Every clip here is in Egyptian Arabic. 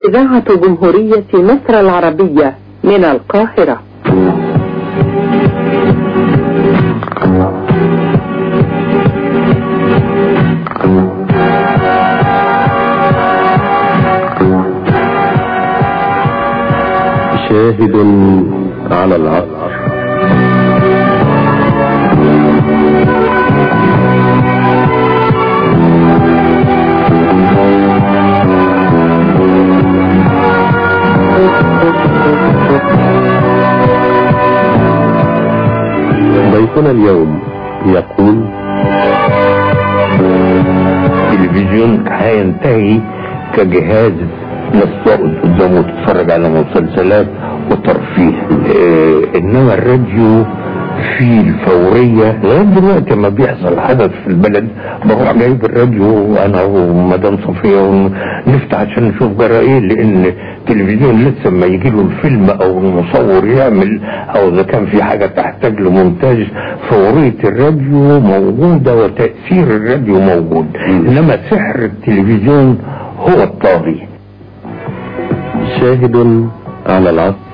إذاعة جمهورية مصر العربية من القاهرة شاهد على العصر ضيفنا اليوم يقول التلفزيون هينتهي كجهاز نستقعد قدامه تتفرج على مسلسلات وترفيه اه انما الراديو فيه الفورية لغاية دلوقتي لما بيحصل حدث في البلد بروح جايب الراديو انا ومدام صفية ونفتح عشان نشوف جرى ايه لان التلفزيون لسه ما يجي له الفيلم او المصور يعمل او اذا كان في حاجة تحتاج لمونتاج فورية الراديو موجودة وتأثير الراديو موجود انما سحر التلفزيون هو الطاغي شاهد على العصر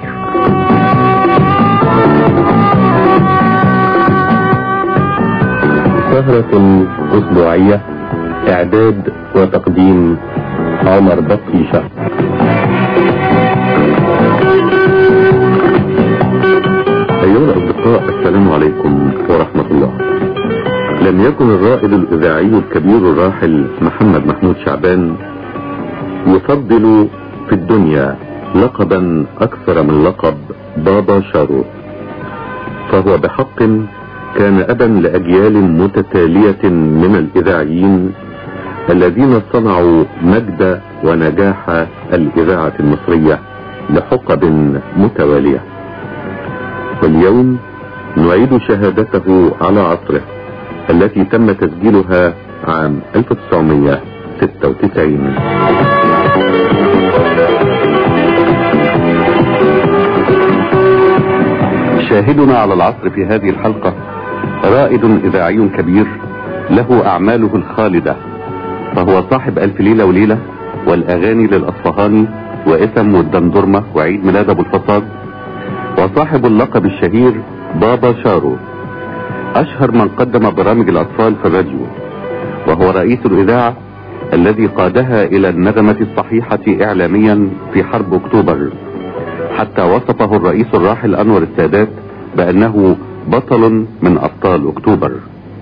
سهرة أسبوعية إعداد وتقديم عمر بطيشة أيها الأصدقاء السلام عليكم ورحمة الله لم يكن الرائد الإذاعي الكبير الراحل محمد محمود شعبان يفضل في الدنيا لقبا أكثر من لقب بابا شارو فهو بحق كان أبا لأجيال متتالية من الإذاعيين الذين صنعوا مجد ونجاح الإذاعة المصرية لحقب متوالية واليوم نعيد شهادته على عصره التي تم تسجيلها عام 1996 شاهدنا على العصر في هذه الحلقة رائد إذاعي كبير له أعماله الخالدة فهو صاحب ألف ليلة وليلة والأغاني للأصفهاني وإسم والدندرمة وعيد ميلاد أبو الفصاد وصاحب اللقب الشهير بابا شارو أشهر من قدم برامج الأطفال في الراديو وهو رئيس الإذاعة الذي قادها إلى النغمة الصحيحة إعلاميا في حرب أكتوبر حتى وصفه الرئيس الراحل أنور السادات بأنه بطل من أبطال أكتوبر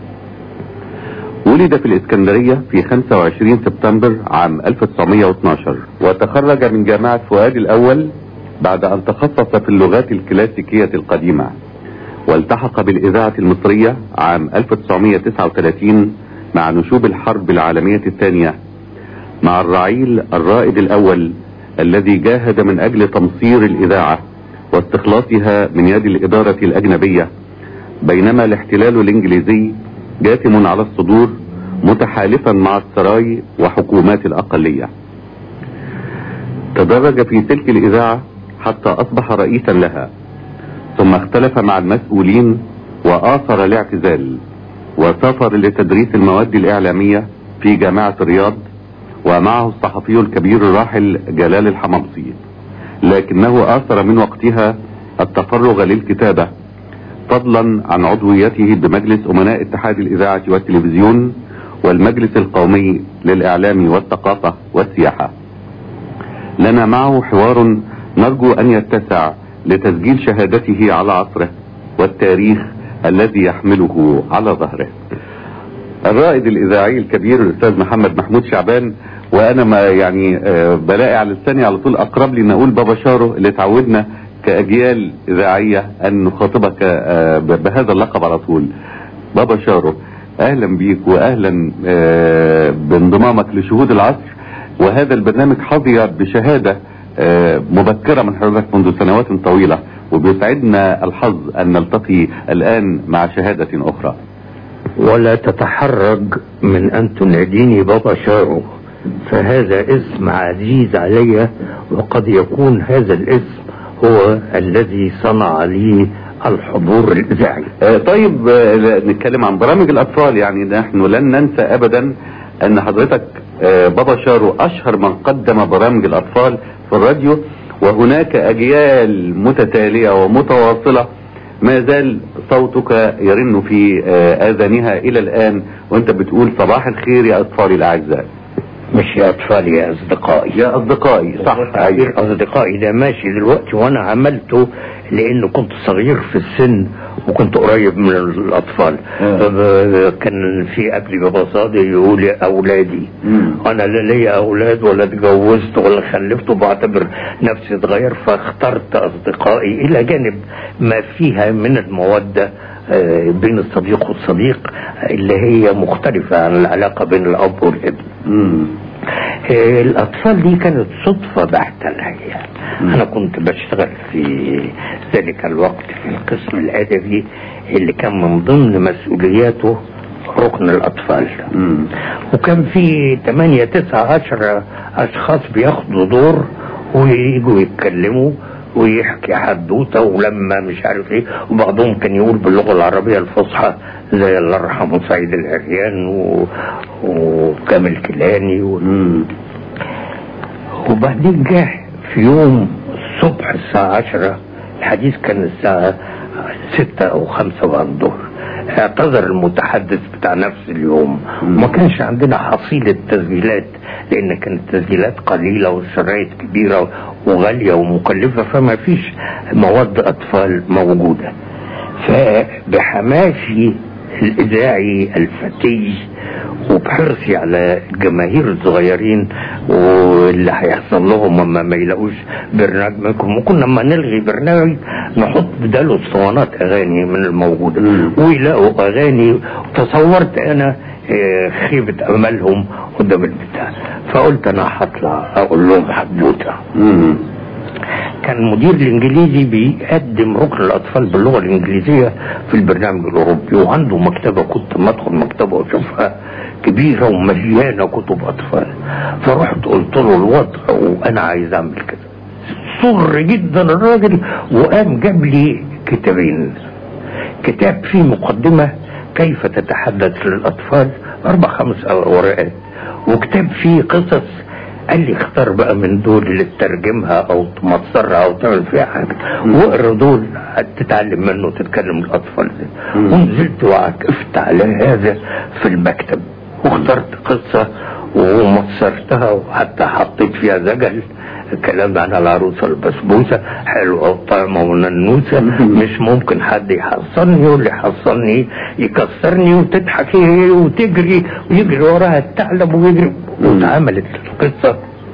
ولد في الإسكندرية في 25 سبتمبر عام 1912 وتخرج من جامعة فؤاد الأول بعد أن تخصص في اللغات الكلاسيكية القديمة والتحق بالإذاعة المصرية عام 1939 مع نشوب الحرب العالمية الثانية مع الرعيل الرائد الأول الذي جاهد من أجل تمصير الإذاعة واستخلاصها من يد الإدارة الأجنبية بينما الاحتلال الإنجليزي جاثم على الصدور متحالفا مع السراي وحكومات الأقلية تدرج في تلك الإذاعة حتى أصبح رئيسا لها ثم اختلف مع المسؤولين وآثر الاعتزال وسافر لتدريس المواد الإعلامية في جامعة الرياض ومعه الصحفي الكبير الراحل جلال الحمامصي لكنه آثر من وقتها التفرغ للكتابة فضلا عن عضويته بمجلس أمناء اتحاد الإذاعة والتلفزيون والمجلس القومي للإعلام والثقافة والسياحة لنا معه حوار نرجو أن يتسع لتسجيل شهادته على عصره والتاريخ الذي يحمله على ظهره الرائد الإذاعي الكبير الأستاذ محمد محمود شعبان وأنا ما يعني آه، بلاقي على لساني على طول أقرب لي نقول بابا شارو اللي تعودنا كأجيال إذاعية أن نخاطبك آه، ب- بهذا اللقب على طول بابا شارو أهلا بيك وأهلا آه، بانضمامك لشهود العصر وهذا البرنامج حظي بشهادة آه، مبكرة من حضرتك منذ سنوات طويلة وبيسعدنا الحظ أن نلتقي الآن مع شهادة أخرى ولا تتحرج من أن تناديني بابا شارو فهذا اسم عزيز علي وقد يكون هذا الاسم هو الذي صنع لي الحضور الإذاعي آه، طيب آه، لا، نتكلم عن برامج الأطفال يعني نحن لن ننسى أبدا أن حضرتك آه، بابا شارو أشهر من قدم برامج الأطفال في الراديو وهناك اجيال متتالية ومتواصلة ما زال صوتك يرن في آه، اذانها الى الان وانت بتقول صباح الخير يا اطفالي الاعزاء مش يا اطفالي يا اصدقائي يا اصدقائي صح تعبير اصدقائي ده ماشي دلوقتي وانا عملته لانه كنت صغير في السن وكنت قريب من الاطفال آه. كان في قبل بابا صادق يقول يا اولادي مم. انا لا ليا اولاد ولا اتجوزت ولا خلفت وبعتبر نفسي اتغير فاخترت اصدقائي الى جانب ما فيها من الموده آه، بين الصديق والصديق اللي هي مختلفة عن العلاقة بين الأب والابن مم. آه، الأطفال دي كانت صدفة بحتة الحقيقة مم. أنا كنت بشتغل في ذلك الوقت في القسم الأدبي اللي كان من ضمن مسؤولياته ركن الأطفال مم. وكان في 8 9 10 أشخاص بياخدوا دور ويجوا يتكلموا ويحكي حدوته ولما مش عارف ايه وبعضهم كان يقول باللغه العربيه الفصحى زي الله يرحمه سعيد العريان و... وكامل كيلاني و... مم. وبعدين جه في يوم الصبح الساعة عشرة الحديث كان الساعة ستة أو خمسة بعد الظهر اعتذر المتحدث بتاع نفس اليوم مم. وما كانش عندنا حصيلة تسجيلات لأن كانت التسجيلات قليلة والشرايط كبيرة وغالية ومكلفة فما فيش مواد أطفال موجودة فبحماسي الإذاعي الفتي وبحرصي على الجماهير الصغيرين واللي هيحصل لهم اما ما يلاقوش برنامجكم وكنا لما نلغي برنامج نحط بداله اسطوانات اغاني من الموجوده مم. ويلاقوا اغاني تصورت انا آه، خيبة املهم قدام البتاع فقلت انا هطلع اقول لهم حدوته مم. كان المدير الانجليزي بيقدم ركن الاطفال باللغه الانجليزيه في البرنامج الاوروبي وعنده مكتبه كنت ما ادخل مكتبه واشوفها كبيره ومليانه كتب اطفال فرحت قلت له الوضع وانا عايز اعمل كده صر جدا الراجل وقام جاب لي كتابين كتاب فيه مقدمه كيف تتحدث للاطفال اربع خمس ورقات وكتاب فيه قصص قال لي اختار بقى من دول اللي تترجمها او تمصرها او تعمل فيها حاجه واقرا دول تتعلم منه تتكلم الاطفال دي مم. ونزلت وعكفت على هذا في المكتب واخترت قصه ومصرتها وحتى حطيت فيها زجل كلام عن العروسه البسبوسه حلوه وطعمه وننوسه مش ممكن حد يحصلني واللي يحصلني يكسرني وتضحك هي وتجري ويجري وراها الثعلب ويجري واتعملت القصه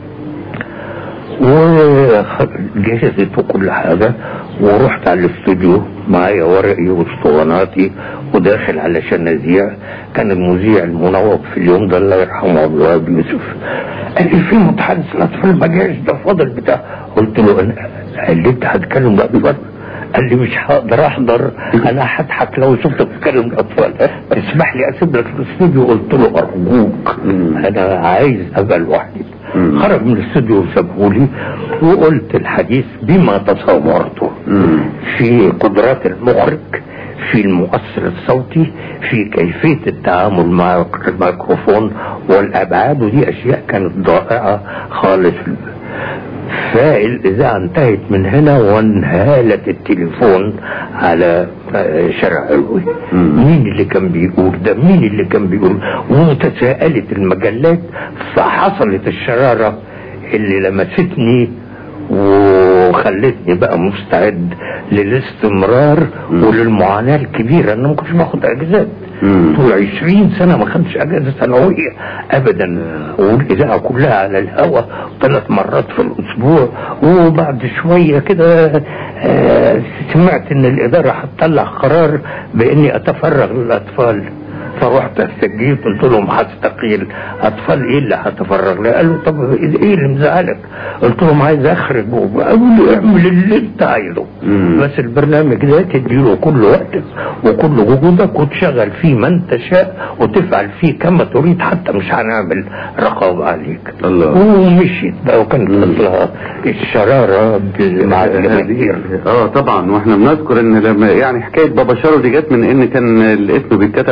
وجهزت وكل حاجة ورحت على الاستوديو معايا ورقي واسطواناتي وداخل علشان اذيع كان المذيع المنوط في اليوم ده الله يرحمه عبد الوهاب يوسف قال لي في متحدث الاطفال ما جاش ده فاضل بتاع قلت له انا قال لي انت هتكلم ده بجد قال لي مش هقدر احضر انا هضحك لو شفت بتكلم الاطفال تسمح لي اسيب لك الاستوديو قلت له ارجوك مم. انا عايز ابقى لوحدي مم. خرج من الاستوديو وسابهولي وقلت الحديث بما تصورته مم. في قدرات المخرج في المؤثر الصوتي في كيفية التعامل مع الميكروفون والأبعاد ودي أشياء كانت ضائعة خالص فالإذاعة انتهت من هنا وانهالت التليفون على آه، شارع علوي مم. مين اللي كان بيقول ده مين اللي كان بيقول وتساءلت المجلات فحصلت الشرارة اللي لمستني وخلتني بقى مستعد للاستمرار مم. وللمعاناة الكبيرة انا ما كنتش باخد اجازات مم. طول عشرين سنة ما خدتش اجازة سنوية ابدا والاذاعة كلها على الهواء ثلاث مرات في الاسبوع وبعد شوية كده آه، سمعت ان الادارة هتطلع قرار باني اتفرغ للاطفال فرحت استجيت قلت لهم هستقيل اطفال ايه اللي هتفرغ له قالوا طب ايه اللي مزعلك قلت لهم عايز اخرج قالوا لي اعمل اللي انت عايزه مم. بس البرنامج ده تديله كل وقتك وكل وجودك وتشغل فيه من تشاء وتفعل فيه كما تريد حتى مش هنعمل رقابة عليك الله. ومشيت بقى وكانت مم. اصلها الشرارة بال- مع الجماهير اه طبعا واحنا بنذكر ان لما يعني حكايه بابا شارو دي جت من ان كان الاسم بيتكتب على ال-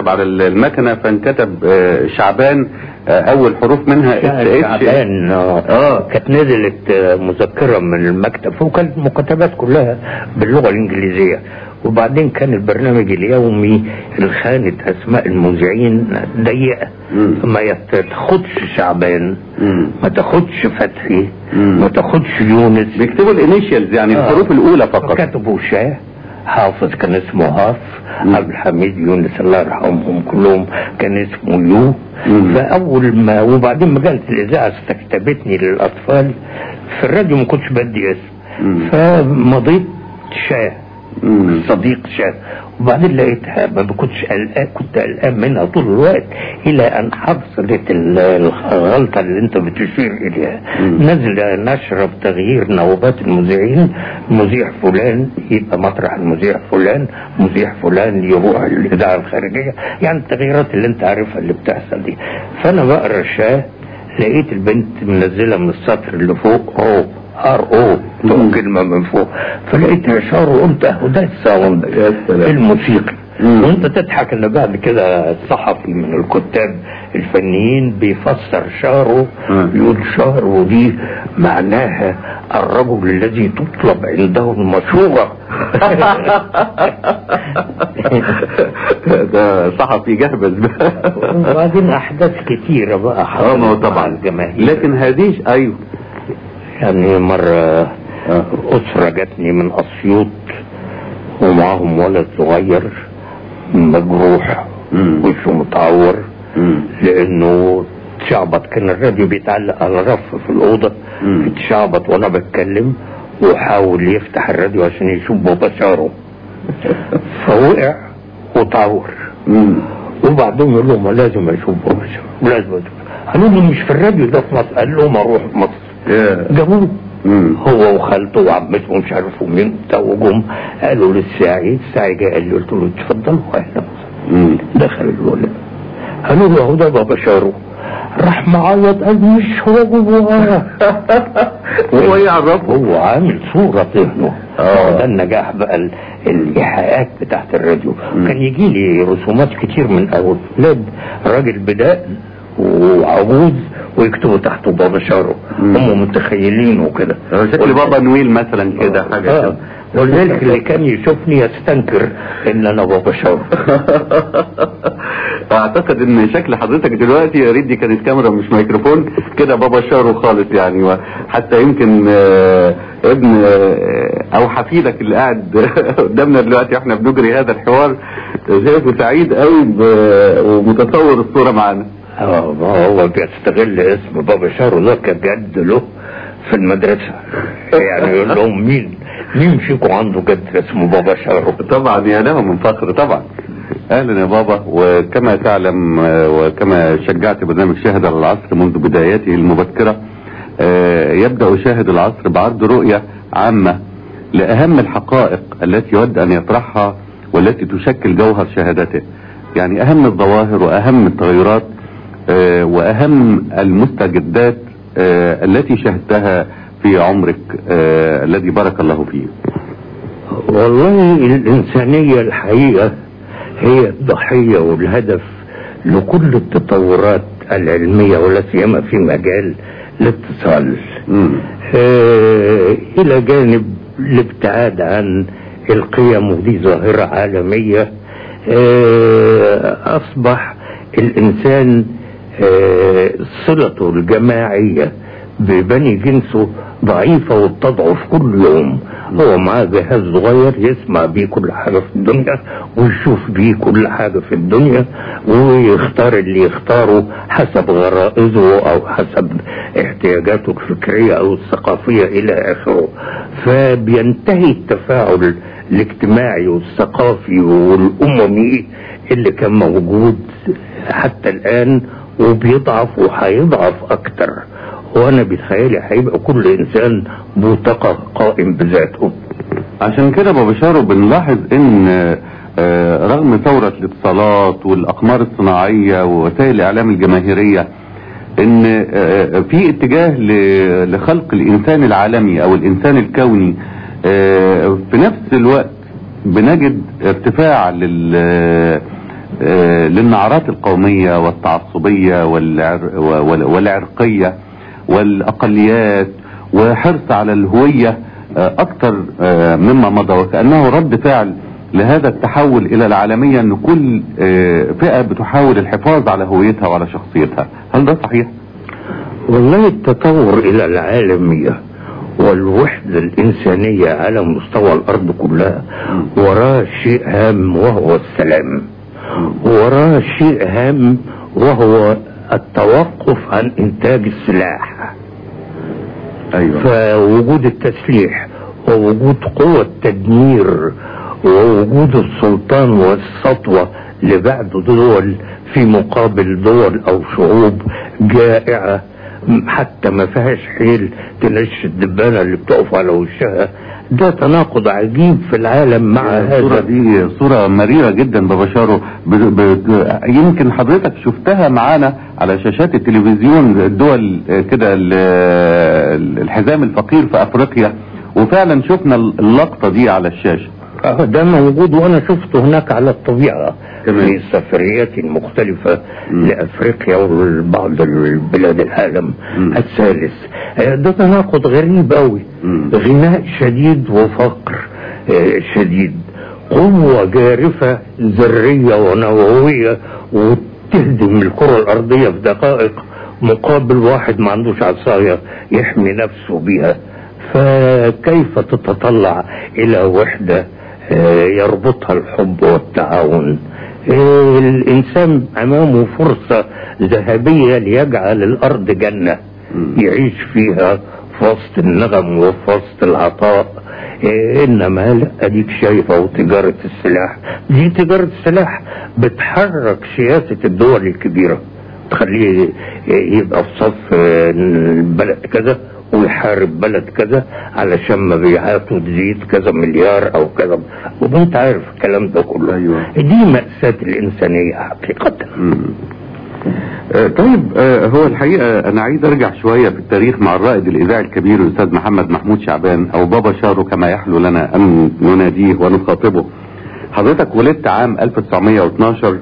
المكنة فانكتب آه، شعبان آه، اول حروف منها اس شعبان اه اه كانت نزلت آه، مذكرة من المكتب وكانت المكتبات كلها باللغة الإنجليزية وبعدين كان البرنامج اليومي الخانة أسماء المذيعين ضيقة مم. ما يت- تاخدش شعبان مم. ما تاخدش فتحي مم. ما تاخدش يونس بيكتبوا الانيشيالز يعني آه. الحروف الاولى فقط كتبوا شاه حافظ كان اسمه هاف مم. عبد الحميد يونس الله يرحمهم كلهم كان اسمه يو مم. فاول ما وبعدين مجله الاذاعه استكتبتني للاطفال في الراديو ما كنتش بدي اسم مم. فمضيت شاه مم. صديق شاب وبعدين لقيتها ما كنتش قلقان كنت قلقان منها طول الوقت الى ان حصلت ال- الغلطه اللي انت بتشير اليها مم. نزل نشره بتغيير نوبات المذيعين مذيع فلان يبقى مطرح المذيع فلان مذيع فلان يروح الاذاعه الخارجيه يعني التغييرات اللي انت عارفها اللي بتحصل دي فانا بقرا الشاه لقيت البنت منزله من السطر اللي فوق او ار او مم. كلمه من فوق فلقيت اشار وقلت اهو ده الساوند يا سلام. الموسيقي مم. وانت تضحك ان بعد كده الصحفي من الكتاب الفنيين بيفسر شارو مم. يقول شارو دي معناها الرجل الذي تطلب عنده المشورة ده صحفي جهبذ بقى وبعدين احداث كتيرة بقى اه ما هو حصلت مع طبعا الجماهير لكن هذه ايوه يعني مرة آه. أسرة جاتني من أسيوط ومعاهم ولد صغير مجروح مم. وشه متعور مم. لأنه اتشعبط كان الراديو بيتعلق على رف في الأوضة مم. اتشعبط وأنا بتكلم وحاول يفتح الراديو عشان يشوف بابا شاره فوقع وتعور مم. وبعدين يقول لهم لازم اشوف بابا شاره لازم اشوف قالوا له مش في الراديو ده في مصر قال لهم اروح مصر يا. جابوه مم. هو وخالته وعمته ومش عارف مين بتاع وجم قالوا للساعي الساعي جه قال له قلت له اتفضل واحنا مم. دخل الولد قالوا له اهو ده بابا شارو راح معيط قال مش هو جواه وهو يعرفه هو عامل صورة ذهنه آه. ده النجاح بقى ال- الإيحاءات بتاعت الراديو مم. كان يجي لي رسومات كتير من أولاد راجل بداء وعجوز ويكتبوا تحته بابا شارو مم. هم متخيلينه كده شكل بابا نويل مثلا كده حاجه آه. كده ولذلك اللي كان يشوفني يستنكر ان انا بابا شارو اعتقد ان شكل حضرتك دلوقتي يا ريت دي كانت كاميرا مش ميكروفون كده بابا شارو خالص يعني وحتى يمكن آه، ابن آه، او حفيدك اللي قاعد قدامنا دلوقتي احنا بنجري هذا الحوار شايفه سعيد قوي ب- ومتصور الصوره معانا اه ما هو بيستغل اسم بابا شارو ده كجد له في المدرسة يعني يقول لهم مين مين فيكم عنده جد اسمه بابا شارو طبعا يا له من فخر طبعا اهلا يا بابا وكما تعلم آه، وكما شجعت برنامج شاهد على العصر منذ بداياته المبكرة آه، يبدأ شاهد العصر بعرض رؤية عامة لأهم الحقائق التي يود أن يطرحها والتي تشكل جوهر شهادته يعني أهم الظواهر وأهم التغيرات آه، وأهم المستجدات آه، التي شهدتها في عمرك آه، الذي بارك الله فيه والله الإنسانية الحقيقة هي الضحية والهدف لكل التطورات العلمية ولا سيما في مجال الاتصال مم. آه، إلى جانب الابتعاد عن القيم ودي ظاهرة عالمية آه، أصبح الإنسان آه، صلته الجماعية ببني جنسه ضعيفة وبتضعف كل يوم هو معاه جهاز صغير يسمع بيه كل حاجة في الدنيا ويشوف بيه كل حاجة في الدنيا ويختار اللي يختاره حسب غرائزه أو حسب احتياجاته الفكرية أو الثقافية إلى آخره فبينتهي التفاعل الاجتماعي والثقافي والأممي اللي كان موجود حتى الآن وبيضعف وهيضعف أكتر وأنا بتخيلي هيبقى كل إنسان بوتقة قائم بذاته عشان كده بابا شارو بنلاحظ ان آه، رغم ثورة الاتصالات والاقمار الصناعية ووسائل الاعلام الجماهيرية ان آه، في اتجاه ل- لخلق الانسان العالمي او الانسان الكوني آه، في نفس الوقت بنجد ارتفاع لل آه، للنعرات القومية والتعصبية والعر- وال- والعرقية والأقليات وحرص على الهوية آه، أكثر آه، مما مضى وكأنه رد فعل لهذا التحول إلى العالمية أن كل آه، فئة بتحاول الحفاظ على هويتها وعلى شخصيتها هل ده صحيح؟ والله التطور الى العالمية والوحدة الانسانية على مستوى الارض كلها وراه شيء هام وهو السلام وراه شيء هام وهو التوقف عن انتاج السلاح أيوة فوجود التسليح ووجود قوة تدمير ووجود السلطان والسطوة لبعض دول في مقابل دول او شعوب جائعة م- حتى ما فيهاش حيل تنش الدبانة اللي بتقف على وشها ده تناقض عجيب في العالم مع الصورة هذا دي صورة مريرة جدا ببشاره ب... ب... يمكن حضرتك شفتها معانا على شاشات التلفزيون الدول آه، كده ال- ال- الحزام الفقير في افريقيا وفعلا شفنا اللقطة دي على الشاشة آه، ده موجود وانا شفته هناك على الطبيعة تمام. في سفريات مختلفة مم. لافريقيا وبعض البلاد العالم مم. الثالث آه، ده تناقض غريب قوي مم. غناء شديد وفقر آه، شديد قوة جارفة ذرية ونووية وتهدم الكرة الأرضية في دقائق مقابل واحد ما عندوش عصاية يحمي نفسه بيها فكيف تتطلع إلى وحدة آه، يربطها الحب والتعاون آه، الإنسان أمامه فرصة ذهبية ليجعل الأرض جنة مم. يعيش فيها في وسط النغم وفي وسط العطاء إيه انما لا اديك شايفه وتجاره السلاح دي تجاره السلاح بتحرك سياسه الدول الكبيره تخليه يبقى في صف آه، بلد كذا ويحارب بلد كذا علشان مبيعاته تزيد كذا مليار او كذا وانت عارف الكلام ده كله أيوة. دي مأساة الإنسانية حقيقة مم. آه، طيب آه، هو الحقيقة أنا عايز أرجع شوية في التاريخ مع الرائد الإذاعي الكبير الأستاذ محمد محمود شعبان أو بابا شارو كما يحلو لنا أن نناديه ونخاطبه حضرتك ولدت عام 1912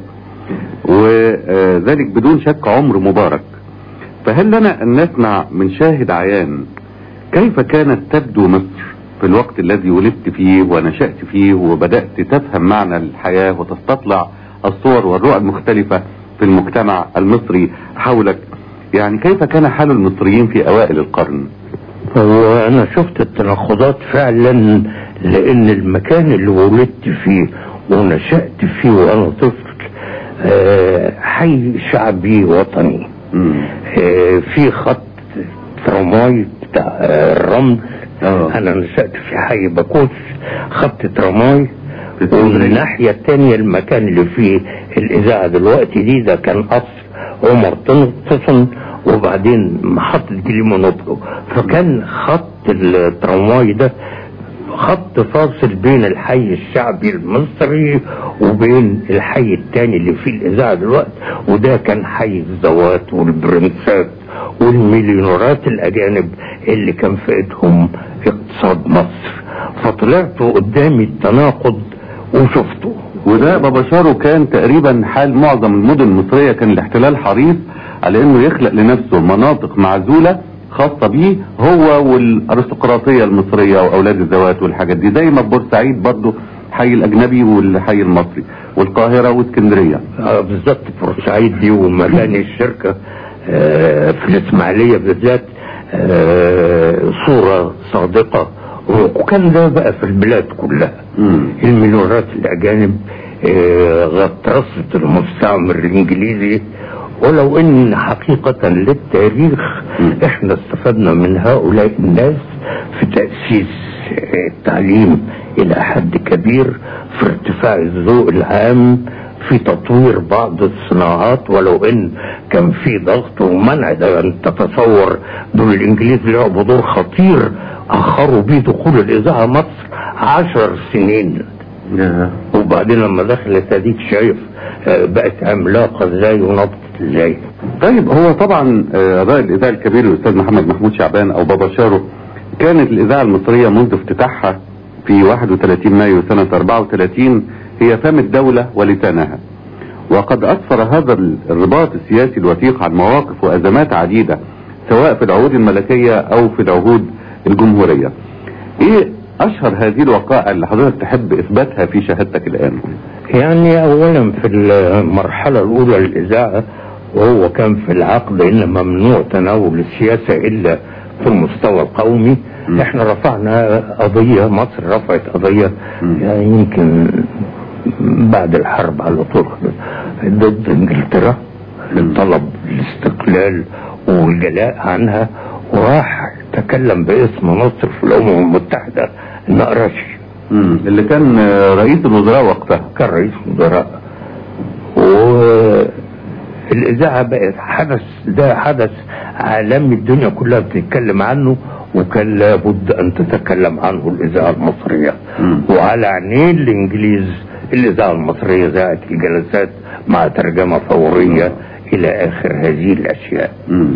وذلك بدون شك عمر مبارك فهل لنا أن نسمع من شاهد عيان كيف كانت تبدو مصر في الوقت الذي ولدت فيه ونشأت فيه وبدأت تفهم معنى الحياة وتستطلع الصور والرؤى المختلفة في المجتمع المصري حولك يعني كيف كان حال المصريين في أوائل القرن هو انا شفت التناقضات فعلا لان المكان اللي ولدت فيه ونشأت فيه وانا طفل آه، حي شعبي وطني مم. آه، في خط ترامواي بتاع آه، الرمل آه. انا نشأت في حي باكوس خط ترامواي في اسكندرية. ومن الناحية التانية المكان اللي فيه الإذاعة دلوقتي دي ده كان قصر عمر طفن وبعدين محطة جليمونوبلو فكان خط الترامواي ده خط فاصل بين الحي الشعبي المصري وبين الحي التاني اللي فيه الإذاعة دلوقتي وده كان حي الزوات والبرنسات والمليونيرات الأجانب اللي كان في ايدهم اقتصاد مصر فطلعت قدامي التناقض وشفته وده بابا شارو كان تقريبا حال معظم المدن المصرية كان الاحتلال حريص على انه يخلق لنفسه مناطق معزولة خاصة بيه هو والارستقراطية المصرية واولاد الزوات والحاجات دي زي ما في بورسعيد برضه حي الاجنبي والحي المصري والقاهرة واسكندرية آه، بالظبط بورسعيد دي ومباني الشركة آه، في الإسماعيلية بالذات آه، صورة صادقة وكان ده بقى في البلاد كلها مم. المليونيرات الأجانب آه، غطرسة المستعمر الإنجليزي ولو ان حقيقة للتاريخ مم. احنا استفدنا من هؤلاء الناس في تأسيس التعليم الى حد كبير في ارتفاع الذوق العام في تطوير بعض الصناعات ولو ان كان في ضغط ومنع ده ان تتصور دول الانجليز لعبوا دور خطير اخروا بيه دخول الاذاعه مصر عشر سنين يا. وبعدين لما دخلت اديك شايف آه، بقت عملاقه ازاي ونبضت ازاي طيب هو طبعا آه، رائد الاذاعه الكبير الاستاذ محمد محمود شعبان او بابا شارو كانت الاذاعه المصريه منذ افتتاحها في 31 مايو سنه 34 هي فم الدوله ولسانها وقد أسفر هذا الرباط السياسي الوثيق عن مواقف وأزمات عديدة سواء في العهود الملكية أو في العهود الجمهورية إيه أشهر هذه الوقائع اللي حضرتك تحب إثباتها في شهادتك الآن يعني اولا في المرحلة الاولى للاذاعة وهو كان في العقد ان ممنوع تناول السياسة الا في المستوى القومي م. احنا رفعنا قضية مصر رفعت قضية م. يعني يمكن بعد الحرب على طول ضد انجلترا لطلب الاستقلال والجلاء عنها وراح تكلم باسم مصر في الامم المتحدة النقرشي مم. اللي كان آه، رئيس الوزراء وقتها كان رئيس وزراء والإذاعة بقت حدث ده حدث عالمي الدنيا كلها بتتكلم عنه وكان لابد أن تتكلم عنه الإذاعة المصرية مم. وعلى عينين الإنجليز الإذاعة المصرية ذاعت الجلسات مع ترجمة فورية إلى آخر هذه الأشياء مم.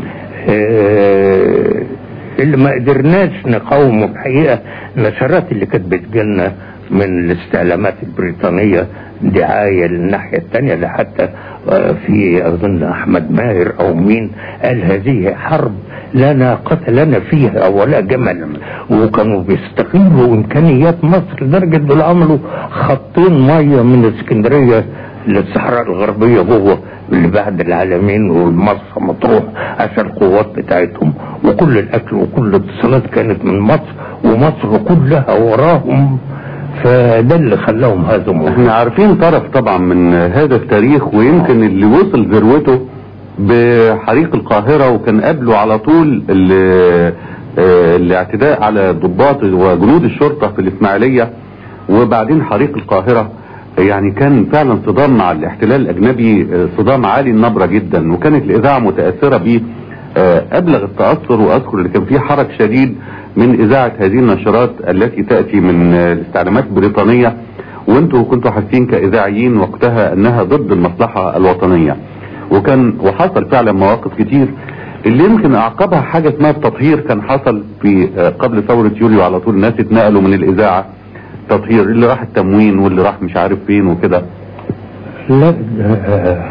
آه، اللي ما قدرناش نقاومه الحقيقه النشرات اللي كانت بتجيلنا من الاستعلامات البريطانيه دعايه للناحيه الثانيه لحتى آه، في اظن احمد ماهر او مين قال هذه حرب لا ناقة لنا فيها ولا جمل وكانوا بيستغلوا امكانيات مصر لدرجه دول عملوا خطين ميه من اسكندريه للصحراء الغربيه جوه اللي بعد العالمين والمرسى مطروح عشان القوات بتاعتهم وكل الاكل وكل الاتصالات كانت من مصر ومصر كلها وراهم فده اللي خلاهم هزموا احنا عارفين طرف طبعا من هذا التاريخ ويمكن اللي وصل ذروته بحريق القاهرة وكان قبله على طول ال- آه، الاعتداء على ضباط وجنود الشرطة في الإسماعيلية وبعدين حريق القاهرة يعني كان فعلا صدام مع الاحتلال الأجنبي آه، صدام عالي النبرة جدا وكانت الإذاعة متأثرة به آه، أبلغ التأثر وأذكر اللي كان فيه حرج شديد من إذاعة هذه النشرات التي تأتي من آه، الاستعلامات البريطانية وانتوا كنتوا حاسين كإذاعيين وقتها أنها ضد المصلحة الوطنية وكان وحصل فعلا مواقف كتير اللي يمكن اعقبها حاجة اسمها التطهير كان حصل في آه، قبل ثورة يوليو على طول الناس اتنقلوا من الإذاعة تطهير اللي راح التموين واللي راح مش عارف فين وكده لا ده,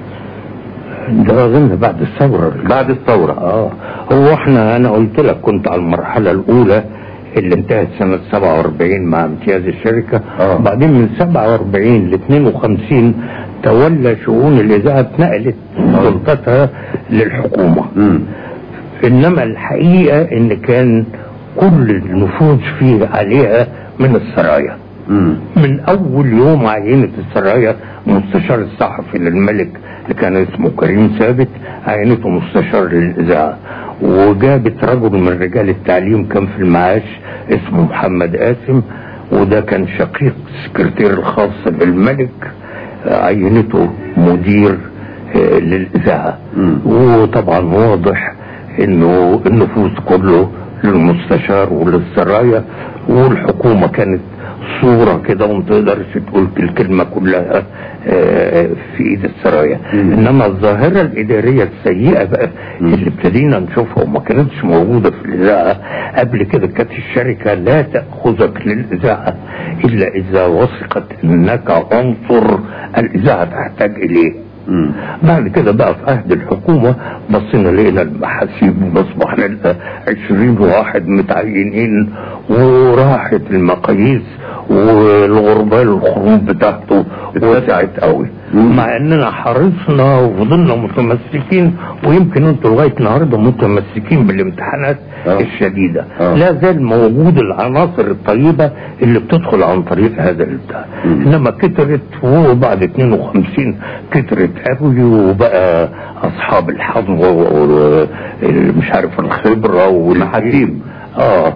ده اظن بعد الثوره بعد الثورة اه هو احنا انا قلت لك كنت على المرحله الاولى اللي انتهت سنة 47 مع امتياز الشركة آه. بعدين من 47 ل 52 تولى شؤون الإذاعة اتنقلت سلطتها للحكومة مم. إنما الحقيقة إن كان كل النفوذ فيه عليها من السرايا مم. من اول يوم عينت السرايا مستشار الصحفي للملك اللي كان اسمه كريم ثابت عينته مستشار للاذاعه وجابت رجل من رجال التعليم كان في المعاش اسمه محمد قاسم وده كان شقيق السكرتير الخاص بالملك عينته مدير آه، للاذاعه مم. وطبعا واضح انه النفوذ كله للمستشار وللسرايا والحكومه كانت صورة كده وما تقدرش تقول الكلمة كلها آه، في ايد السرايا مم. انما الظاهرة الادارية السيئة بقى مم. اللي ابتدينا نشوفها وما كانتش موجودة في الاذاعة قبل كده كانت الشركة لا تأخذك للاذاعة الا اذا وثقت انك عنصر الاذاعة تحتاج اليه مم. بعد كده بقى في عهد الحكومة بصينا لقينا المحاسيب واصبح نلقى عشرين واحد متعينين وراحت المقاييس والغربال الخروج بتاعته وسعت قوي مم. مع اننا حرصنا وفضلنا متمسكين ويمكن انتوا لغايه النهارده متمسكين بالامتحانات آه. الشديده آه. لا زال موجود العناصر الطيبه اللي بتدخل عن طريق هذا البتاع مم. انما كترت وبعد 52 كترت قوي وبقى اصحاب الحظ ومش عارف الخبره والمحاسيب اه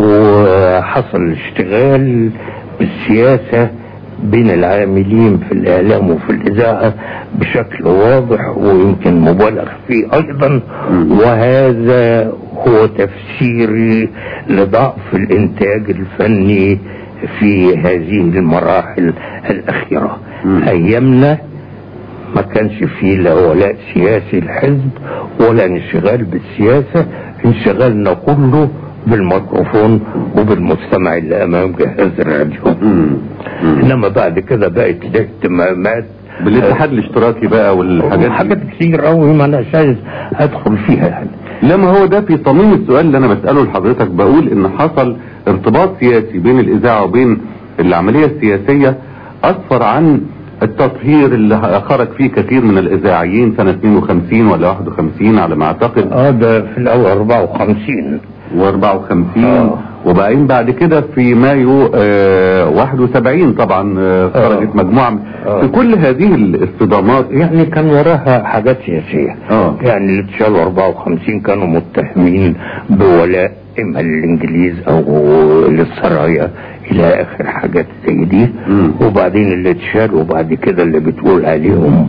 وحصل اشتغال بالسياسه بين العاملين في الاعلام وفي الاذاعه بشكل واضح ويمكن مبالغ فيه ايضا مم. وهذا هو تفسيري لضعف الانتاج الفني في هذه المراحل الاخيره مم. ايامنا ما كانش فيه لا ولاء سياسي الحزب ولا انشغال بالسياسه انشغالنا كله بالميكروفون وبالمستمع اللي امام جهاز الراديو مم. مم. انما بعد كده بقت الاهتمامات بالاتحاد الاشتراكي بقى والحاجات دي. حاجات كتير قوي ما انا عايز ادخل فيها يعني لما هو ده في صميم السؤال اللي انا بسأله لحضرتك بقول ان حصل ارتباط سياسي بين الاذاعة وبين العملية السياسية اسفر عن التطهير اللي خرج فيه كثير من الاذاعيين سنة 52 ولا 51 على ما اعتقد اه ده في الاول 54 و54 آه. وبعدين بعد كده في مايو آه 71 طبعا آه خرجت مجموعة آه. في كل هذه الاصطدامات يعني كان وراها حاجات سياسية آه. يعني اللي اتشالوا 54 كانوا متهمين بولاء اما للانجليز او للسرايا الى اخر حاجات زي دي مم. وبعدين اللي اتشالوا بعد كده اللي بتقول عليهم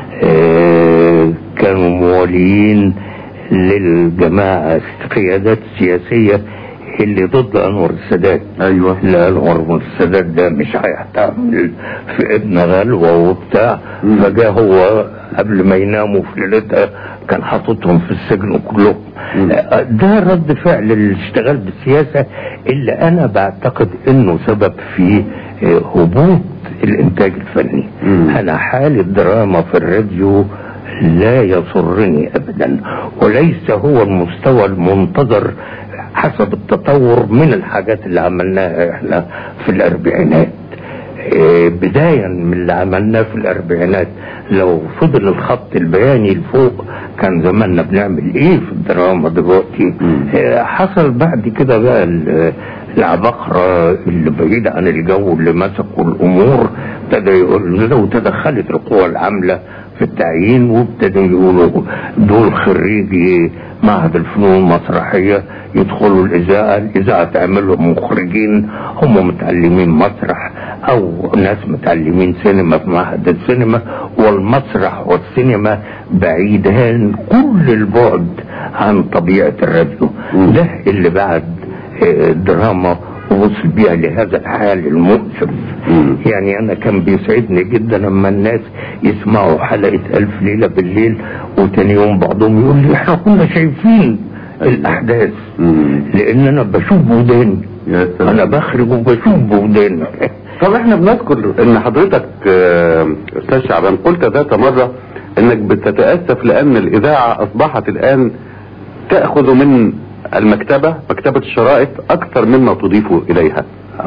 آه كانوا مواليين للجماعة القيادات السياسية اللي ضد انور السادات ايوه لا انور السادات ده مش هيحتمل في ابن غلوة وبتاع مم. فجاء هو قبل ما يناموا في ليلتها كان حاططهم في السجن كلهم مم. آه، ده رد فعل الاشتغال بالسياسة اللي انا بعتقد انه سبب في آه، هبوط الانتاج الفني مم. انا حالة دراما في الراديو لا يسرني ابدا وليس هو المستوى المنتظر حسب التطور من الحاجات اللي عملناها احنا في الاربعينات إيه، بداية من اللي عملناه في الاربعينات لو فضل الخط البياني لفوق كان زماننا بنعمل ايه في الدراما دلوقتي مم. إيه، حصل بعد كده بقى ال- العباقرة اللي بعيدة عن الجو اللي مسكوا الامور ابتدى يقولوا وتدخلت القوى العاملة في التعيين وابتدوا يقولوا دول خريجي معهد الفنون المسرحية يدخلوا الإذاعة الإذاعة تعمل لهم مخرجين هم متعلمين مسرح أو ناس متعلمين سينما في معهد السينما والمسرح والسينما بعيدان كل البعد عن طبيعة الراديو مم. ده اللي بعد آه، دراما ووصل بيها لهذا الحال المؤسف مم. يعني انا كان بيسعدني جدا لما الناس يسمعوا حلقة الف ليلة بالليل وتاني يوم بعضهم يقول لي احنا كنا شايفين الاحداث مم. لان انا بشوف بوداني يا سلام. انا بخرج وبشوف بوداني طب احنا بنذكر ان حضرتك آه، استاذ شعبان قلت ذات مرة انك بتتأسف لان الاذاعة اصبحت الان تأخذ من المكتبة مكتبة الشرائط اكثر مما تضيف اليها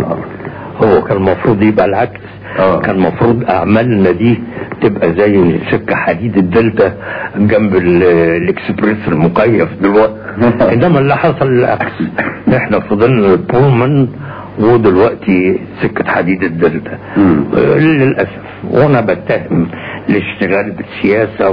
هو كان المفروض يبقى العكس آه. كان المفروض اعمالنا دي تبقى زي سكه حديد الدلتا جنب ال- الاكسبريس المكيف دلوقتي انما اللي حصل العكس احنا فضلنا البولمان ودلوقتي سكه حديد الدلتا مم. آه، للاسف وانا بتهم الاشتغال بالسياسه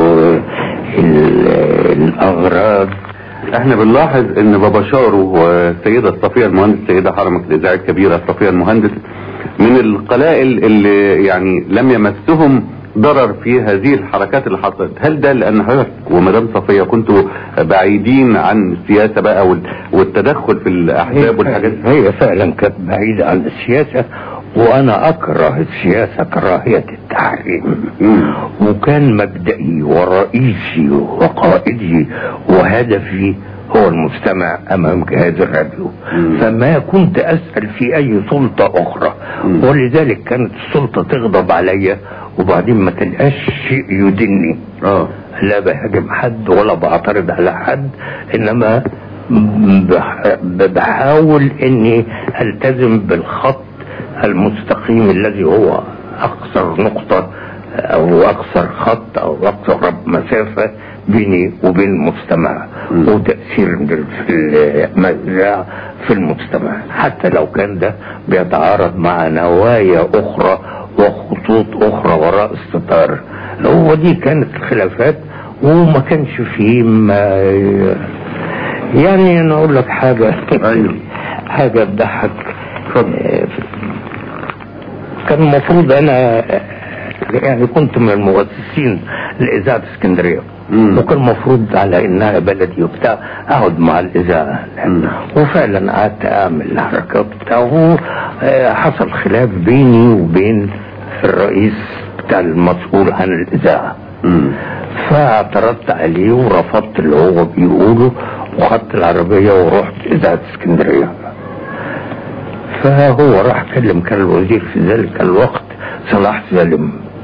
والاغراض احنا بنلاحظ ان بابا شارو والسيدة صفية المهندس السيدة حرمك الاذاعة الكبيرة صفية المهندس من القلائل اللي يعني لم يمسهم ضرر في هذه الحركات اللي حصلت هل ده لان حضرتك ومدام صفية كنتوا بعيدين عن السياسة بقى وال- والتدخل في الاحزاب والحاجات دي؟ هي فعلا كانت بعيدة عن السياسة وانا اكره السياسة كراهية التحريم مم. وكان مبدئي ورئيسي وقائدي وهدفي هو المستمع امام جهاز الراديو مم. فما كنت اسال في اي سلطه اخرى مم. ولذلك كانت السلطه تغضب عليا وبعدين ما تلقاش شيء يدني اه لا بهاجم حد ولا بعترض على حد انما بح- بحاول اني التزم بالخط المستقيم الذي هو اقصر نقطة او اقصر خط او اقصر مسافة بيني وبين المستمع مم. وتأثير في المذاع في المستمع حتى لو كان ده بيتعارض مع نوايا اخرى وخطوط اخرى وراء الستار هو دي كانت الخلافات وما كانش فيه ما يعني انا اقول لك حاجة أيوه. حاجة تضحك اتفضل. آه، كان المفروض انا يعني كنت من المؤسسين لاذاعه اسكندريه مم. وكان المفروض على انها بلدي وبتاع اقعد مع الاذاعه مم. وفعلا قعدت اعمل حركات بتاع وهو، آه، حصل خلاف بيني وبين الرئيس بتاع المسؤول عن الاذاعه مم. فاعترضت عليه ورفضت اللي هو بيقوله وخدت العربية ورحت إذاعة اسكندرية فهو راح كلم كان الوزير في ذلك الوقت صلاح سالم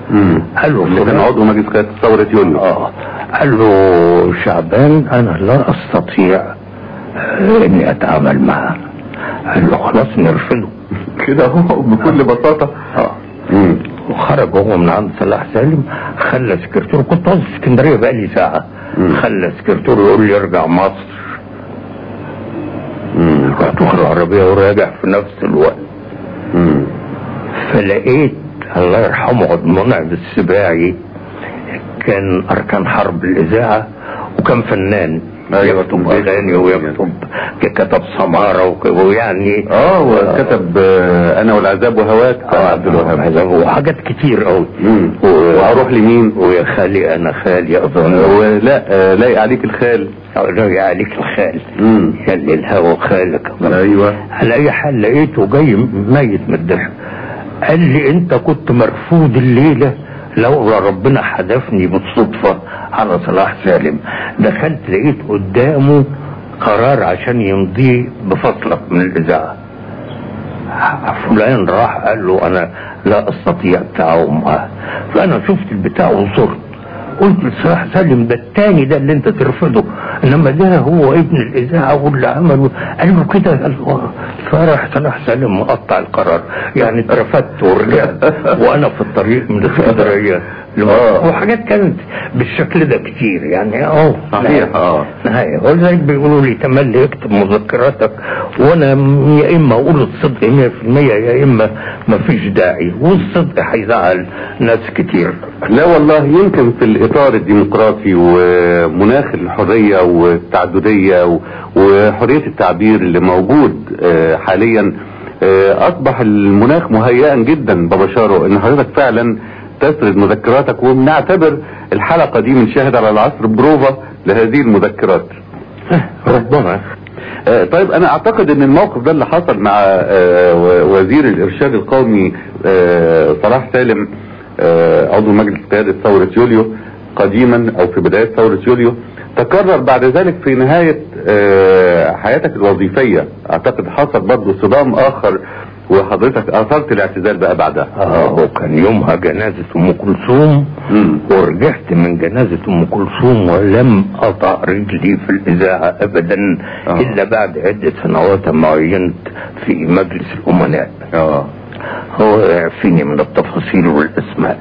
مم. قال له اللي كان فلان- عضو مجلس قيادة ثورة يونيو اه قال له شعبان انا لا استطيع آه، اني اتعامل معه قال له خلاص نرفضه كده اهو بكل بساطة اه مم. وخرج هو من عند صلاح سالم خلى سكرتيره كنت قاعد في اسكندريه بقالي ساعه مم. خلى سكرتيره يقول لي ارجع مصر مم. رحت واخد العربيه وراجع في نفس الوقت مم. فلقيت الله يرحمه عبد المنعم السباعي كان اركان حرب الاذاعه وكان فنان أيوة. يكتب اغاني ويكتب كتب سماره وك- ويعني اه وكتب آه، انا والعذاب وهواك بتاع آه، عبد الوهاب هذا وحاجات كتير قوي مم. وهروح لمين ويا خالي انا خالي اظن ولا آه، لاقي عليك الخال راجع عليك الخال مم. يلي الهوى خالك ايوه على اي حال لقيته جاي ميت من الضحك قال لي انت كنت مرفوض الليله لولا ربنا حذفني بالصدفه على صلاح سالم دخلت لقيت قدامه قرار عشان يمضيه بفصلك من الاذاعه فلان راح قال له انا لا استطيع التعاون معاه فانا شفت البتاع وصرت قلت لصلاح سالم ده التاني ده اللي انت ترفضه انما ده هو ابن الاذاعه واللي عمله قال له كده قال له فرح صلاح سالم مقطع القرار يعني اترفدت ورجعت وانا في الطريق من اسكندريه آه. وحاجات كانت بالشكل ده كتير يعني اه صحيح، آه. نهاية ولذلك بيقولوا لي تملي اكتب مذكراتك وانا م- يا اما اقول الصدق 100% يا اما مفيش داعي والصدق هيزعل ناس كتير لا والله يمكن في الاطار الديمقراطي ومناخ الحريه والتعدديه و- وحريه التعبير اللي موجود آه، حاليا آه، اصبح المناخ مهيئا جدا ببشاره ان حضرتك فعلا تسرد مذكراتك وبنعتبر الحلقه دي من شاهد على العصر بروفا لهذه المذكرات ربما آه، طيب انا اعتقد ان الموقف ده اللي حصل مع آه، و- وزير الارشاد القومي آه، صلاح سالم آه، عضو مجلس قيادة ثورة يوليو قديما او في بداية ثورة يوليو تكرر بعد ذلك في نهاية آه، حياتك الوظيفية اعتقد حصل برضه صدام اخر وحضرتك اثرت الاعتزال بقى بعدها اه كان يومها جنازة ام كلثوم مم. ورجعت من جنازة ام كلثوم ولم اطع رجلي في الاذاعة ابدا آه. الا بعد عدة سنوات ما عينت في مجلس الامناء اه هو يعفيني من التفاصيل والاسماء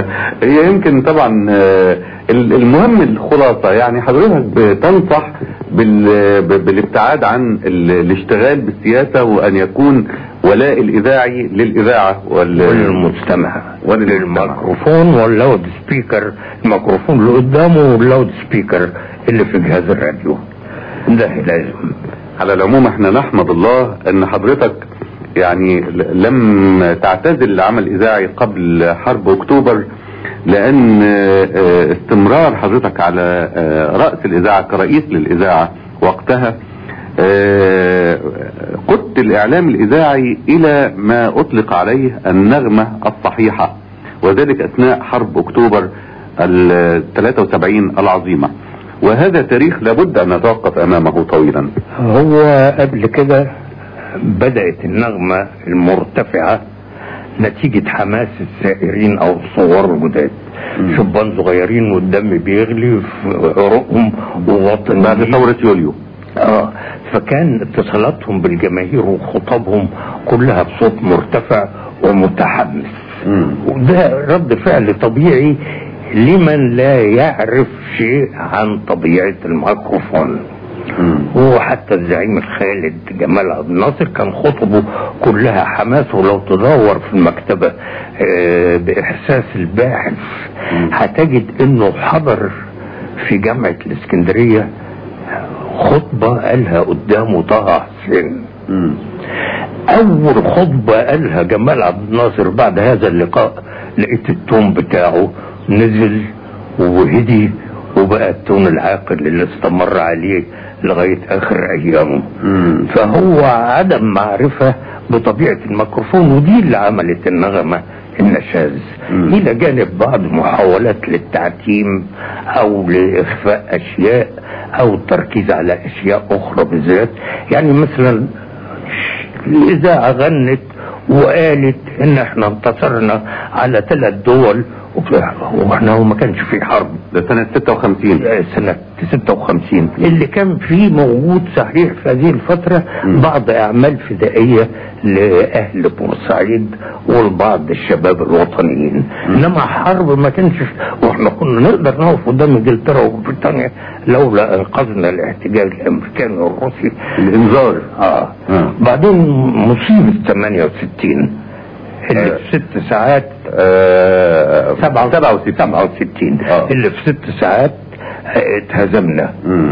هي يمكن طبعا آه، ال- المهم الخلاصة يعني حضرتك بتنصح بال- ب- بالابتعاد عن ال- الاشتغال بالسياسة وان يكون ولاء الاذاعي للاذاعة وال والمستمع وللمستمع. الميكروفون واللاود سبيكر الميكروفون اللي قدامه واللاود سبيكر اللي في جهاز الراديو ده لازم على العموم احنا نحمد الله ان حضرتك يعني ل- لم تعتزل العمل الاذاعي قبل حرب اكتوبر لان آه، آه، استمرار حضرتك على آه، رأس الاذاعة كرئيس للاذاعة وقتها آه، قدت الاعلام الاذاعي الى ما اطلق عليه النغمة الصحيحة وذلك اثناء حرب اكتوبر ال 73 العظيمة وهذا تاريخ لابد ان نتوقف امامه طويلا هو قبل كده بدأت النغمة المرتفعة نتيجة حماس السائرين او الثوار الجداد مم. شبان صغيرين والدم بيغلي في عروقهم ووطن بعد ثورة يوليو اه فكان اتصالاتهم بالجماهير وخطابهم كلها بصوت مرتفع ومتحمس مم. وده رد فعل طبيعي لمن لا يعرف شيء عن طبيعة الميكروفون مم. وحتى الزعيم الخالد جمال عبد الناصر كان خطبه كلها حماس ولو تدور في المكتبة آه، بإحساس الباحث مم. هتجد انه حضر في جامعة الاسكندرية خطبة قالها قدامه طه حسين مم. اول خطبة قالها جمال عبد الناصر بعد هذا اللقاء لقيت التون بتاعه نزل وهدي وبقى التون العاقل اللي استمر عليه لغاية اخر ايامه مم. فهو عدم معرفة بطبيعة الميكروفون ودي اللي عملت النغمة النشاز مم. الى جانب بعض محاولات للتعتيم او لاخفاء اشياء او التركيز على اشياء اخرى بالذات يعني مثلا الاذاعة غنت وقالت ان احنا انتصرنا على ثلاث دول واحنا هو ما كانش في حرب ده سنة 56 سنة 56 اللي كان فيه موجود صحيح في هذه الفترة مم. بعض أعمال فدائية لأهل بورسعيد والبعض الشباب الوطنيين إنما حرب ما كانش وإحنا كنا نقدر نقف قدام إنجلترا وبريطانيا لولا أنقذنا الاحتجاج الأمريكاني والروسي الانذار آه. آه. بعدين مصيبة 68 اللي آه. في ست ساعات آه، 67 67 آه. اللي في ست ساعات اتهزمنا مم.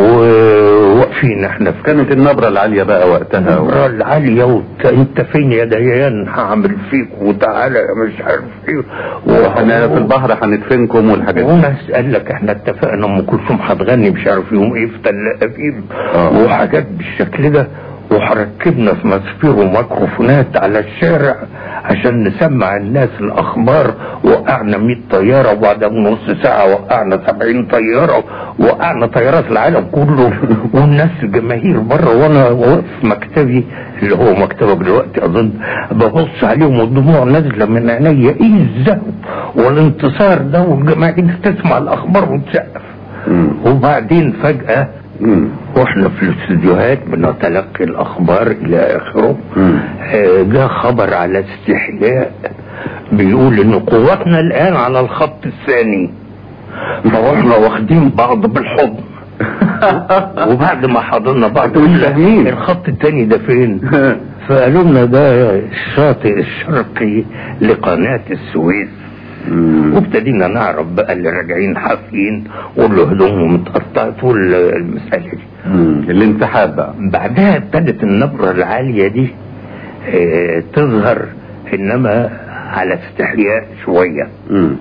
وواقفين احنا في كانت النبرة العالية بقى وقتها النبرة العالية وت... انت فين يا ديان هعمل فيك وتعالى يا مش عارف ايه واحنا في البحر هندفنكم والحاجات دي وناس قال لك احنا اتفقنا ام كلثوم هتغني مش عارف يوم ايه في تل ابيب آه. وحاجات بالشكل ده وركبنا في مسفير وميكروفونات على الشارع عشان نسمع الناس الاخبار وقعنا 100 طياره وبعد نص ساعه وقعنا 70 طياره وقعنا طيارات العالم كله والناس الجماهير بره وانا واقف في مكتبي اللي هو مكتبك دلوقتي اظن ببص عليهم والدموع نازله من عينيا ايه الذهب والانتصار ده والجماهير تسمع الاخبار وتسقف مم. وبعدين فجاه مم. واحنا في الاستديوهات بنتلقي الاخبار الى اخره مم. آه، جاء خبر على استحياء بيقول ان قواتنا الان على الخط الثاني فاحنا واخدين بعض بالحضن وبعد ما حضرنا بعض انتوا مش فاهمين. الخط الثاني ده فين فقالوا لنا ده الشاطئ الشرقي لقناة السويس مم. وابتدينا نعرف بقى اللي راجعين حافين واللي هدومهم متقطعت والمسألة دي مم. الانسحاب بقى بعدها ابتدت النبرة العالية دي اه تظهر انما على استحياء شوية مم.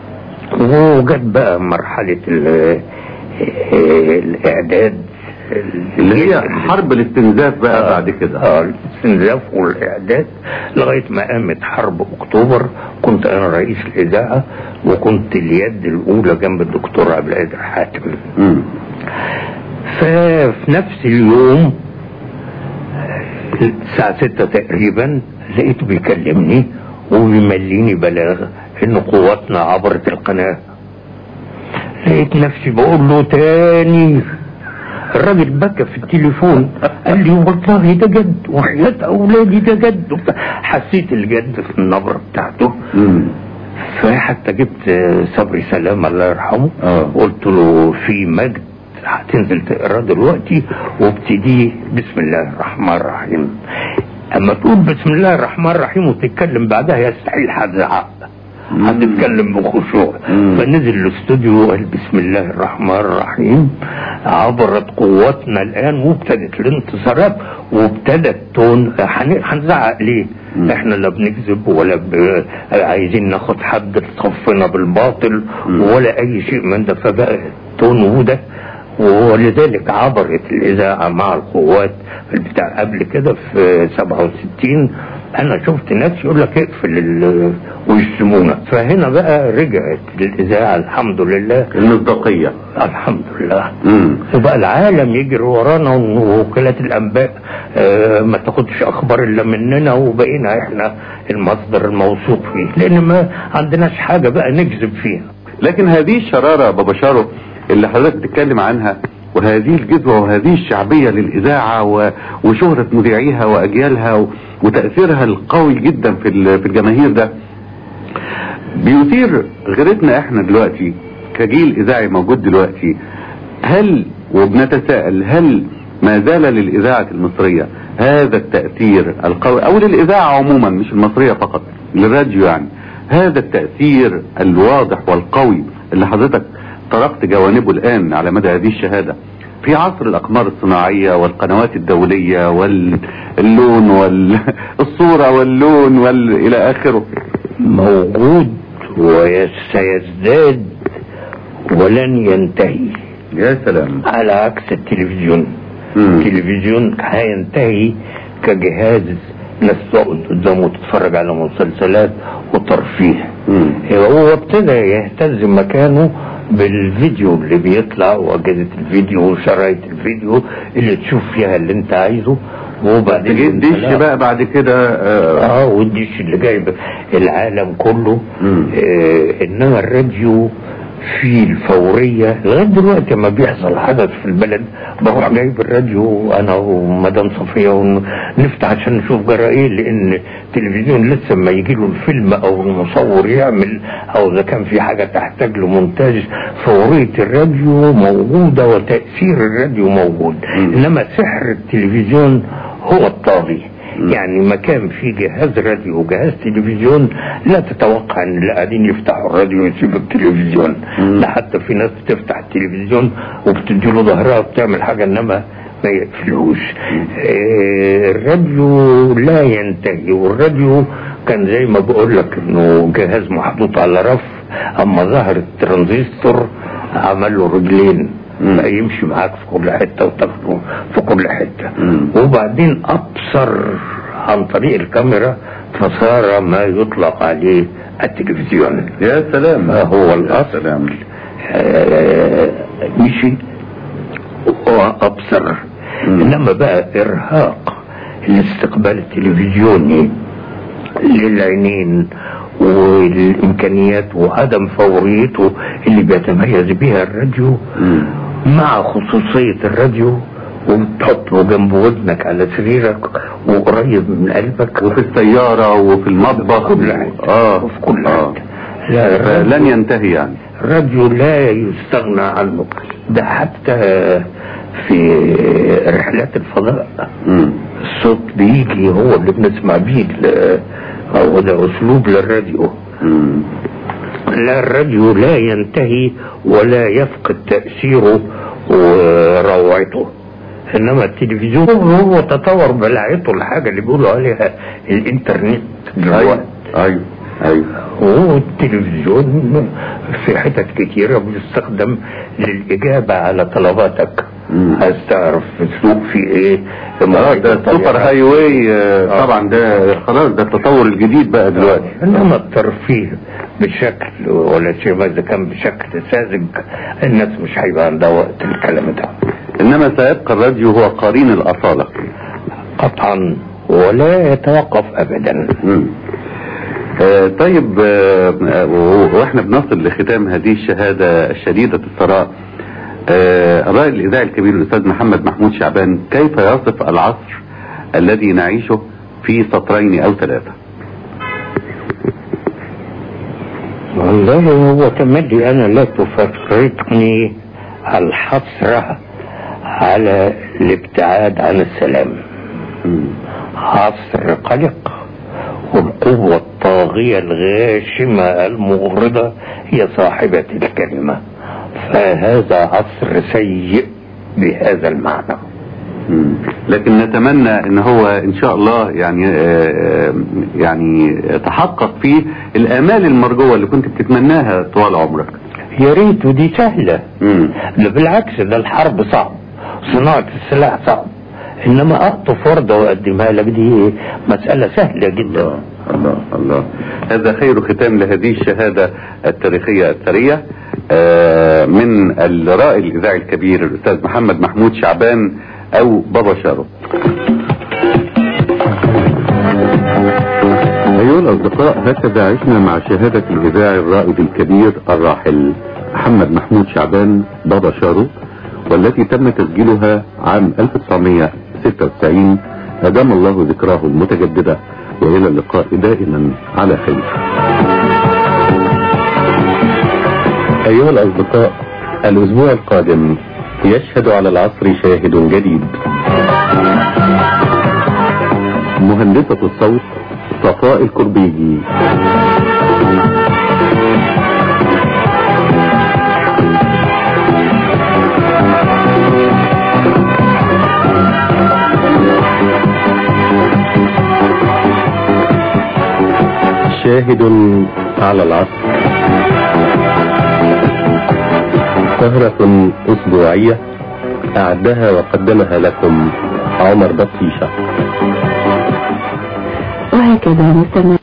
وجت بقى مرحلة ال- آه، الاعداد اللي هي حرب الاستنزاف بقى بعد كده اه الاستنزاف والاعداد لغايه ما قامت حرب اكتوبر كنت انا رئيس الاذاعه وكنت اليد الاولى جنب الدكتور عبد القادر حاتم مم. ففي نفس اليوم الساعة ستة تقريبا لقيته بيكلمني وبيمليني بلاغ ان قواتنا عبرت القناة لقيت نفسي بقول له تاني الراجل بكى في التليفون قال لي والله ده جد وحياة اولادي ده جد حسيت الجد في النبرة بتاعته مم. فحتى جبت صبري سلام الله يرحمه آه. قلت له في مجد هتنزل تقرا دلوقتي وابتدي بسم الله الرحمن الرحيم اما تقول بسم الله الرحمن الرحيم وتتكلم بعدها يستحيل هتزعق مم. هتتكلم بخشوع مم. فنزل الاستوديو وقال بسم الله الرحمن الرحيم عبرت قواتنا الان وابتدت الانتصارات وابتدى التون هن- هنزعق ليه؟ مم. احنا لا بنكذب ولا ب... عايزين ناخد حد تصفنا بالباطل مم. ولا اي شيء من ده فبقى التون ده ولذلك عبرت الاذاعه مع القوات بتاع قبل كده في 67 انا شفت ناس يقول لك اقفل ال- ويشتمونا فهنا بقى رجعت الاذاعه الحمد لله المصداقية الحمد لله مم. وبقى العالم يجري ورانا ووكالات الانباء آه، ما تاخدش اخبار الا مننا وبقينا احنا المصدر الموثوق فيه لان ما عندناش حاجه بقى نكذب فيها لكن هذه الشرارة بابا شارو اللي حضرتك بتتكلم عنها وهذه الجذوة وهذه الشعبية للإذاعة و- وشهرة مذيعيها وأجيالها و- وتأثيرها القوي جدا في ال- في الجماهير ده بيثير غيرتنا احنا دلوقتي كجيل إذاعي موجود دلوقتي هل وبنتساءل هل ما زال للإذاعة المصرية هذا التأثير القوي أو للإذاعة عموما مش المصرية فقط للراديو يعني هذا التأثير الواضح والقوي اللي حضرتك طرقت جوانبه الآن على مدى هذه الشهادة في عصر الأقمار الصناعية والقنوات الدولية واللون والصورة واللون وال... إلى آخره موجود وسيزداد ولن ينتهي يا سلام على عكس التلفزيون مم. التلفزيون هينتهي كجهاز ناس تقعد قدامه تتفرج على مسلسلات وترفيه مم. هو ابتدى يهتز مكانه بالفيديو اللي بيطلع واجهزه الفيديو وشرايط الفيديو اللي تشوف فيها اللي انت عايزه وبعدين جه الدش انطلاق. بقى بعد كده آه، اه والدش اللي جايب العالم كله مم. آه انما الراديو فيه الفورية لغاية دلوقتي لما بيحصل حدث في البلد بروح جايب الراديو انا ومدام صفية ونفتح عشان نشوف جرى ايه لان التلفزيون لسه ما يجي له الفيلم او المصور يعمل او اذا كان في حاجة تحتاج لمونتاج فورية الراديو موجودة وتأثير الراديو موجود مم. انما سحر التلفزيون هو الطاغي يعني مكان فيه جهاز راديو وجهاز تلفزيون لا تتوقع ان اللي قاعدين يفتحوا الراديو ويسيبوا التلفزيون مم. ده حتى في ناس بتفتح التلفزيون وبتديله ظهرها وبتعمل حاجه انما ما يقفلوش آه، الراديو لا ينتهي والراديو كان زي ما بقول لك انه جهاز محطوط على رف اما ظهر الترانزستور عمل له رجلين مم. بقى يمشي معاك في كل حته وتاخده في كل حته مم. وبعدين ابصر عن طريق الكاميرا فصار ما يطلق عليه التلفزيون يا سلام ما هو يا الأصل. سلام آه، مشي وابصر مم. انما بقى ارهاق الاستقبال التلفزيوني للعينين والامكانيات وعدم فوريته اللي بيتميز بها الراديو مم. مع خصوصية الراديو وتحطه جنب ودنك على سريرك وقريب من قلبك وفي السيارة وفي المطبخ في كل حتة اه وفي كل آه. حتة لا الراديو- لن ينتهي يعني الراديو لا يستغنى عنه ده حتى في رحلات الفضاء مم. الصوت بيجي هو اللي بنسمع بيه ال- هو ده اسلوب للراديو مم. لا الراديو لا ينتهي ولا يفقد تأثيره وروعته انما التلفزيون هو تطور بلعته الحاجة اللي بيقولوا عليها الانترنت ايوه دلوقتي ايوه ايوه والتلفزيون في حتت كتيرة بيستخدم للإجابة على طلباتك مم. عايز تعرف السوق فيه ايه اه ده السوبر هاي واي آه، آه. طبعا ده خلاص ده التطور الجديد بقى دلوقتي انما الترفيه بشكل ولا شيء ما اذا كان بشكل ساذج الناس مش هيبقى عندها وقت الكلام ده انما سيبقى الراديو هو قرين الاصالة قطعا ولا يتوقف ابدا مم. آه طيب آه آه، واحنا بنصل لختام هذه الشهادة الشديدة الثراء آه الرائد الإذاعي الكبير الأستاذ محمد محمود شعبان كيف يصف العصر الذي نعيشه في سطرين أو ثلاثة والله هو تمدي انا لا تفرقني الحسرة على الابتعاد عن السلام مم. عصر قلق والقوة الطاغية الغاشمة المغرضة هي صاحبة الكلمة فهذا عصر سيء بهذا المعنى مم. لكن نتمنى ان هو ان شاء الله يعني آه، آه، يعني تحقق فيه الامال المرجوة اللي كنت بتتمناها طوال عمرك يا ريت ودي سهلة مم. ده بالعكس ده الحرب صعب صناعة السلاح صعب انما اقطف وردة واقدمها لك دي مسألة سهلة جدا الله الله الله هذا خير ختام لهذه الشهادة التاريخية الثرية آه، من الرائد الإذاعي الكبير الأستاذ محمد محمود شعبان أو بابا شارو أيها الأصدقاء هكذا عشنا مع شهادة الإذاعي الرائد الكبير الراحل محمد محمود شعبان بابا شارو والتي تم تسجيلها عام 1996 أدام الله ذكراه المتجددة وإلى اللقاء دائما على خير أيها الأصدقاء الأسبوع القادم يشهد على العصر شاهد جديد مهندسة الصوت صفاء الكربيجي شاهد على العصر سهرة أسبوعية أعدها وقدمها لكم عمر بطيشة وهكذا نستمع